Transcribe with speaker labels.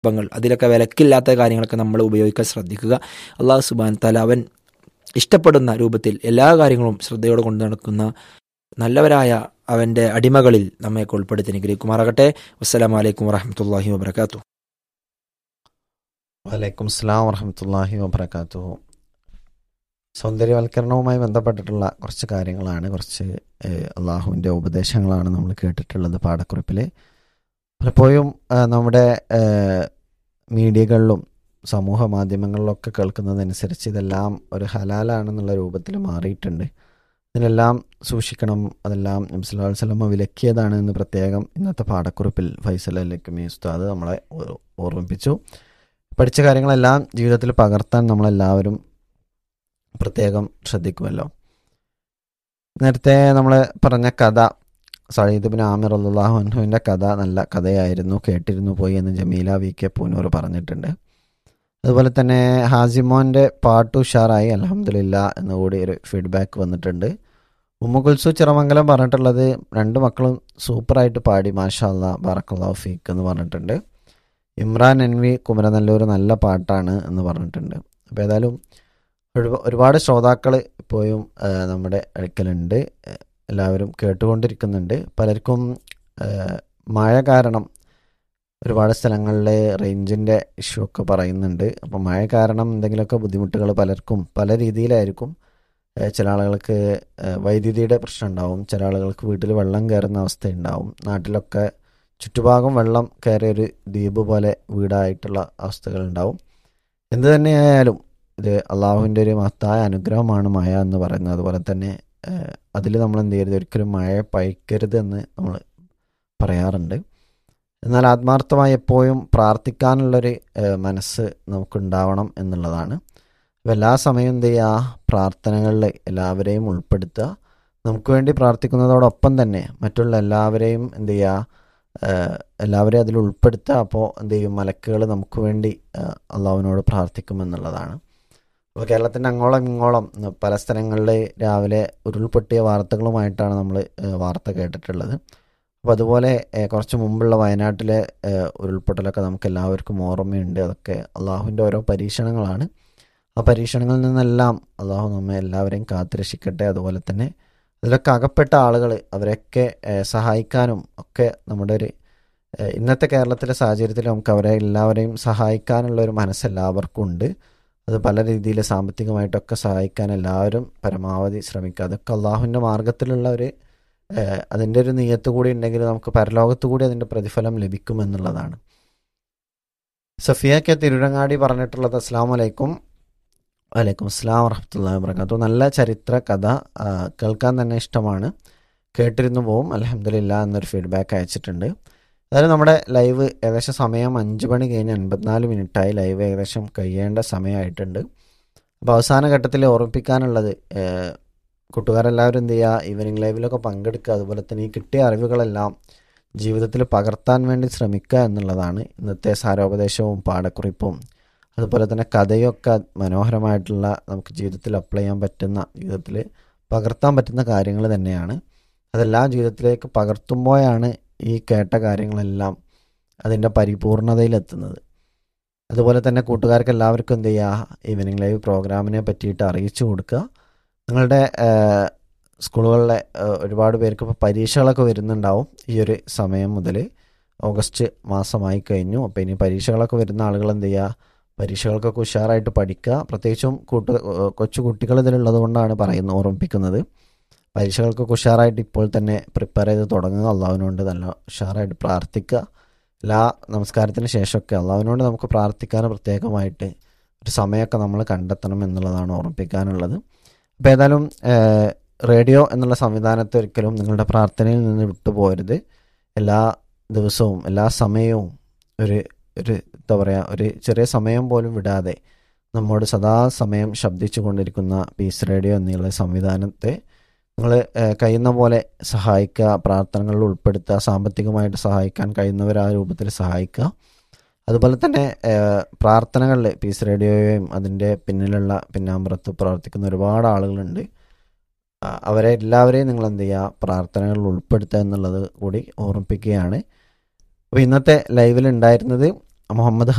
Speaker 1: സംഭവങ്ങൾ അതിലൊക്കെ വിലക്കില്ലാത്ത കാര്യങ്ങളൊക്കെ നമ്മൾ ഉപയോഗിക്കാൻ ശ്രദ്ധിക്കുക അള്ളാഹു സുബാൻ തല അവൻ ഇഷ്ടപ്പെടുന്ന രൂപത്തിൽ എല്ലാ കാര്യങ്ങളും ശ്രദ്ധയോടെ കൊണ്ടു നടക്കുന്ന നല്ലവരായ അവൻ്റെ അടിമകളിൽ നമ്മയൊക്കെ ഉൾപ്പെടുത്തി അനുഗ്രഹിക്കുമാറാകട്ടെ വസ്സലാമലൈക്കും വറഹമത്തല്ലാഹി വബർക്കാത്തു
Speaker 2: വലൈക്കും സ്ലാം വറഹമത്തല്ലാഹി വബർക്കാത്തു സൗന്ദര്യവൽക്കരണവുമായി ബന്ധപ്പെട്ടിട്ടുള്ള കുറച്ച് കാര്യങ്ങളാണ് കുറച്ച് അള്ളാഹുവിൻ്റെ ഉപദേശങ്ങളാണ് നമ്മൾ കേട്ടിട്ടുള്ളത് പാഠക്കുറിപ്പിൽ പലപ്പോഴും ആ, നമ്മുടെ ആ, മീഡിയകളിലും സമൂഹ മാധ്യമങ്ങളിലൊക്കെ കേൾക്കുന്നതനുസരിച്ച് ഇതെല്ലാം ഒരു ഹലാലാണെന്നുള്ള രൂപത്തിൽ മാറിയിട്ടുണ്ട് ഇതിനെല്ലാം സൂക്ഷിക്കണം അതെല്ലാം നബ്സുല്ലാ വല്ലമ വിലക്കിയതാണ് എന്ന് പ്രത്യേകം ഇന്നത്തെ പാഠക്കുറിപ്പിൽ ഫൈസൽ അലക്കുമി ഉസ്താദ് നമ്മളെ ഓ- ഓർമ്മിപ്പിച്ചു പഠിച്ച കാര്യങ്ങളെല്ലാം ജീവിതത്തിൽ പകർത്താൻ നമ്മളെല്ലാവരും പ്രത്യേകം ശ്രദ്ധിക്കുമല്ലോ നേരത്തെ നമ്മൾ പറഞ്ഞ കഥ സയ്യിദ് ബിൻ ആമിർ അള്ളാഹു അൻഹുവിൻ്റെ കഥ നല്ല കഥയായിരുന്നു കേട്ടിരുന്നു പോയി എന്ന് ജമീല വി കെ പൂനൂർ പറഞ്ഞിട്ടുണ്ട് അതുപോലെ തന്നെ ഹാസിമോൻ്റെ പാട്ട് ഉഷാറായി അലഹമില്ല എന്നുകൂടി ഒരു ഫീഡ്ബാക്ക് വന്നിട്ടുണ്ട് ഉമ്മ കുൽസു ചിറമംഗലം പറഞ്ഞിട്ടുള്ളത് രണ്ട് മക്കളും സൂപ്പറായിട്ട് പാടി മാഷാ അല്ലാ ബാറക്കല്ലാഹു ഫീക്ക് എന്ന് പറഞ്ഞിട്ടുണ്ട് ഇമ്രാൻ എൻ വി കുമരനല്ലൂർ നല്ല പാട്ടാണ് എന്ന് പറഞ്ഞിട്ടുണ്ട് അപ്പോൾ ഏതായാലും ഒരുപ- ഒരുപാട് ശ്രോതാക്കൾ ഇപ്പോഴും ആ, നമ്മുടെ അടുക്കലുണ്ട് ആ, എല്ലാവരും കേട്ടുകൊണ്ടിരിക്കുന്നുണ്ട് പലർക്കും ആ, മഴ കാരണം ഒരുപാട് സ്ഥലങ്ങളിൽ റേഞ്ചിൻ്റെ ഇഷ്യൂ ഒക്കെ പറയുന്നുണ്ട് അപ്പോൾ മഴ കാരണം എന്തെങ്കിലുമൊക്കെ ബുദ്ധിമുട്ടുകൾ പലർക്കും പല രീതിയിലായിരിക്കും ആ, ചില ആളുകൾക്ക് ആ, വൈദ്യുതിയുടെ പ്രശ്നം ഉണ്ടാവും ചില ആളുകൾക്ക് വീട്ടിൽ വെള്ളം കയറുന്ന അവസ്ഥ ഉണ്ടാവും നാട്ടിലൊക്കെ ചുറ്റുഭാഗം വെള്ളം കയറിയ ഒരു ദ്വീപ് പോലെ വീടായിട്ടുള്ള അവസ്ഥകൾ ഉണ്ടാവും എന്ത് തന്നെയായാലും ഇത് അള്ളാഹുവിൻ്റെ ഒരു മഹത്തായ അനുഗ്രഹമാണ് മഴ എന്ന് പറയുന്നത് അതുപോലെ തന്നെ അതിൽ നമ്മൾ എന്ത് ചെയ്യരുത് ഒരിക്കലും മഴ പഴിക്കരുത് എന്ന് നമ്മൾ പറയാറുണ്ട് എന്നാൽ ആത്മാർത്ഥമായി എപ്പോഴും പ്രാർത്ഥിക്കാനുള്ളൊരു ഏഹ്, മനസ്സ് നമുക്കുണ്ടാവണം എന്നുള്ളതാണ് അപ്പോൾ എല്ലാ സമയവും എന്ത് ചെയ്യുക പ്രാർത്ഥനകളിൽ എല്ലാവരെയും ഉൾപ്പെടുത്തുക നമുക്ക് വേണ്ടി പ്രാർത്ഥിക്കുന്നതോടൊപ്പം തന്നെ മറ്റുള്ള എല്ലാവരെയും എന്ത് ചെയ്യുക ഏഹ്, എല്ലാവരെയും അതിൽ ഉൾപ്പെടുത്തുക അപ്പോൾ എന്ത് ചെയ്യും മലക്കുകൾ നമുക്ക് വേണ്ടി ഏഹ്, അള്ളാഹുവിനോട് പ്രാർത്ഥിക്കുമെന്നുള്ളതാണ് അപ്പോൾ കേരളത്തിൻ്റെ അങ്ങോളം ഇങ്ങോളം ഉം, പല സ്ഥലങ്ങളിൽ രാവിലെ ഉരുൾപൊട്ടിയ വാർത്തകളുമായിട്ടാണ് നമ്മൾ വാർത്ത കേട്ടിട്ടുള്ളത് അപ്പോൾ അതുപോലെ ഏഹ്, കുറച്ച് മുമ്പുള്ള വയനാട്ടിലെ ഏഹ്, ഉരുൾപൊട്ടലൊക്കെ നമുക്ക് എല്ലാവർക്കും ഓർമ്മയുണ്ട് അതൊക്കെ അള്ളാഹുവിൻ്റെ ഓരോ പരീക്ഷണങ്ങളാണ് ആ പരീക്ഷണങ്ങളിൽ നിന്നെല്ലാം അള്ളാഹു നമ്മെ എല്ലാവരെയും കാത്തുരക്ഷിക്കട്ടെ അതുപോലെ തന്നെ അതിലൊക്കെ അകപ്പെട്ട ആളുകൾ അവരെയൊക്കെ ഏഹ്, സഹായിക്കാനും ഒക്കെ നമ്മുടെ ഒരു ഏഹ്, ഇന്നത്തെ കേരളത്തിലെ സാഹചര്യത്തിൽ നമുക്ക് അവരെ എല്ലാവരെയും സഹായിക്കാനുള്ള ഒരു മനസ്സ് എല്ലാവർക്കും ഉണ്ട് അത് പല രീതിയിൽ സാമ്പത്തികമായിട്ടൊക്കെ സഹായിക്കാൻ എല്ലാവരും പരമാവധി ശ്രമിക്കുക അതൊക്കെ അള്ളാഹുവിൻ്റെ മാർഗത്തിലുള്ള ഒരു ഏഹ്, അതിൻ്റെ ഒരു നീയത്ത് കൂടി ഉണ്ടെങ്കിൽ നമുക്ക് പരലോകത്ത് കൂടി അതിൻ്റെ പ്രതിഫലം ലഭിക്കുമെന്നുള്ളതാണ് സഫിയ കെ തിരുരങ്ങാടി പറഞ്ഞിട്ടുള്ളത് അസ്സാം വലൈക്കും വലൈക്കും അസ്സാം വറഹമത്തല്ലാ വർക്കാത്തു നല്ല ചരിത്ര കഥ ആ, കേൾക്കാൻ തന്നെ ഇഷ്ടമാണ് കേട്ടിരുന്നു പോവും അലഹമില്ല എന്നൊരു ഫീഡ്ബാക്ക് അയച്ചിട്ടുണ്ട് അതായത് നമ്മുടെ ലൈവ് ഏകദേശം സമയം അഞ്ച് മണി കഴിഞ്ഞ് അൻപത്തിനാല് മിനിറ്റായി ലൈവ് ഏകദേശം കഴിയേണ്ട സമയമായിട്ടുണ്ട് അപ്പോൾ അവസാന ഘട്ടത്തിൽ ഓർമ്മിപ്പിക്കാനുള്ളത് ഏഹ്, കൂട്ടുകാരെല്ലാവരും എന്ത് ചെയ്യുക ഈവനിങ് ലൈവിലൊക്കെ പങ്കെടുക്കുക അതുപോലെ തന്നെ ഈ കിട്ടിയ അറിവുകളെല്ലാം ജീവിതത്തിൽ പകർത്താൻ വേണ്ടി ശ്രമിക്കുക എന്നുള്ളതാണ് ഇന്നത്തെ സാരോപദേശവും പാഠക്കുറിപ്പും അതുപോലെ തന്നെ കഥയൊക്കെ മനോഹരമായിട്ടുള്ള നമുക്ക് ജീവിതത്തിൽ അപ്ലൈ ചെയ്യാൻ പറ്റുന്ന ജീവിതത്തിൽ പകർത്താൻ പറ്റുന്ന കാര്യങ്ങൾ തന്നെയാണ് അതെല്ലാം ജീവിതത്തിലേക്ക് പകർത്തുമ്പോഴാണ് ഈ കേട്ട കാര്യങ്ങളെല്ലാം അതിൻ്റെ പരിപൂർണതയിലെത്തുന്നത് അതുപോലെ തന്നെ കൂട്ടുകാർക്ക് എല്ലാവർക്കും എന്ത് ചെയ്യുക ഈവനിങ് ലൈവ് പ്രോഗ്രാമിനെ പറ്റിയിട്ട് അറിയിച്ചു കൊടുക്കുക നിങ്ങളുടെ ഏഹ്, സ്കൂളുകളിലെ ഏഹ്, ഒരുപാട് പേർക്ക് ഇപ്പോൾ പരീക്ഷകളൊക്കെ വരുന്നുണ്ടാവും ഈ ഒരു സമയം മുതൽ ഓഗസ്റ്റ് മാസമായി കഴിഞ്ഞു അപ്പോൾ ഇനി പരീക്ഷകളൊക്കെ വരുന്ന ആളുകൾ എന്ത് ചെയ്യുക പരീക്ഷകൾക്കൊക്കെ ഉഷാറായിട്ട് പഠിക്കുക പ്രത്യേകിച്ചും കൂട്ടു ഏഹ്, കൊച്ചു കുട്ടികൾ ഇതിലുള്ളത് കൊണ്ടാണ് പറയുന്നത് ഓർമ്മിപ്പിക്കുന്നത് പരീക്ഷകൾക്കൊക്കെ ഉഷാറായിട്ട് ഇപ്പോൾ തന്നെ പ്രിപ്പയർ ചെയ്ത് തുടങ്ങുക അള്ളാഹുവിനോട് നല്ല ഉഷാറായിട്ട് പ്രാർത്ഥിക്കുക എല്ലാ നമസ്കാരത്തിന് ശേഷമൊക്കെ അള്ളാഹുവിനോട് നമുക്ക് പ്രാർത്ഥിക്കാൻ പ്രത്യേകമായിട്ട് ഒരു സമയമൊക്കെ നമ്മൾ കണ്ടെത്തണം എന്നുള്ളതാണ് ഓർമ്മിപ്പിക്കാനുള്ളത് അപ്പോൾ ഏതായാലും ഏഹ്, റേഡിയോ എന്നുള്ള സംവിധാനത്തെ ഒരിക്കലും നിങ്ങളുടെ പ്രാർത്ഥനയിൽ നിന്ന് വിട്ടുപോകരുത് എല്ലാ ദിവസവും എല്ലാ സമയവും ഒരു ഒരു എന്താ പറയുക ഒരു ചെറിയ സമയം പോലും വിടാതെ നമ്മോട് സദാസമയം ശബ്ദിച്ചു കൊണ്ടിരിക്കുന്ന പീസ് റേഡിയോ എന്നുള്ള സംവിധാനത്തെ നിങ്ങൾ കഴിയുന്ന പോലെ സഹായിക്കുക പ്രാർത്ഥനകളിൽ ഉൾപ്പെടുത്തുക സാമ്പത്തികമായിട്ട് സഹായിക്കാൻ കഴിയുന്നവർ ആ രൂപത്തിൽ സഹായിക്കുക അതുപോലെ തന്നെ ഏഹ്, പ്രാർത്ഥനകളിൽ പീസ് റേഡിയോയെയും അതിൻ്റെ പിന്നിലുള്ള പിന്നാമ്പുറത്ത് പ്രവർത്തിക്കുന്ന ഒരുപാട് ആളുകളുണ്ട് ആ, അവരെ എല്ലാവരെയും നിങ്ങൾ എന്ത് ചെയ്യുക പ്രാർത്ഥനകളിൽ ഉൾപ്പെടുത്തുക എന്നുള്ളത് കൂടി ഓർമ്മിപ്പിക്കുകയാണ് അപ്പോൾ ഇന്നത്തെ ലൈവിൽ ഉണ്ടായിരുന്നത് മുഹമ്മദ്